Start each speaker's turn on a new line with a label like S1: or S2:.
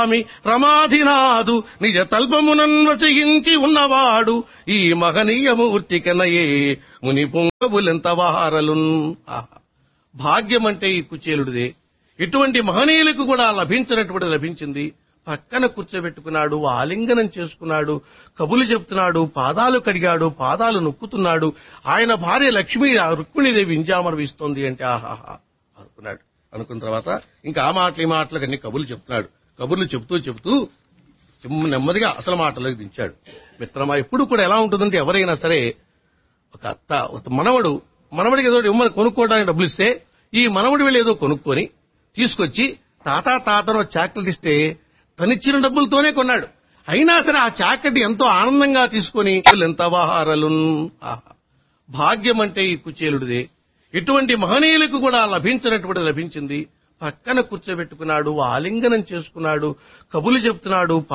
S1: స్వామి రమాధినాథు నిజ తల్పమునన్వచయించి ఉన్నవాడు ఈ మహనీయమూర్తి కనయే ముని పొంగబులెంత వారలున్ ఆహా. భాగ్యం అంటే ఈ కుచేలుడిదే ఇటువంటి మహనీయులకు కూడా లభించినటువంటి లభించింది పక్కన కూర్చోబెట్టుకున్నాడు ఆలింగనం చేసుకున్నాడు కబులు చెప్తున్నాడు పాదాలు కడిగాడు పాదాలు నొక్కుతున్నాడు ఆయన భార్య లక్ష్మీ ఆ రుక్మిణీదేవి ఇంజామరవిస్తోంది అంటే ఆహాహా అనుకున్నాడు అనుకున్న తర్వాత ఇంకా ఆ మాటలు ఈ మాటలకు అన్ని కబుర్లు చెప్తున్నాడు కబుర్లు చెప్తూ చెప్తూ చిమ్మ నెమ్మదిగా అసలు మాటలోకి దించాడు మిత్రమా ఎప్పుడు కూడా ఎలా ఉంటుందంటే ఎవరైనా సరే ఒక అత్త ఒక మనవడు మనవడికి ఏదో ఇమ్మని కొనుక్కోవడానికి డబ్బులు ఇస్తే ఈ మనవడి వెళ్ళి ఏదో కొనుక్కొని తీసుకొచ్చి తాత తాతను చాక్లెట్ ఇస్తే తనిచ్చిన డబ్బులతోనే కొన్నాడు అయినా సరే ఆ చాక్లెట్ ఎంతో ఆనందంగా తీసుకొని ఎంత వాహారలున్ ఆహా. భాగ్యం అంటే ఈ కుచేలుడిదే ఇటువంటి మహనీయులకు కూడా లభించినటువంటి లభించింది పక్కన కూర్చోబెట్టుకున్నాడు ఆలింగనం చేసుకున్నాడు కబులు చెప్తున్నాడు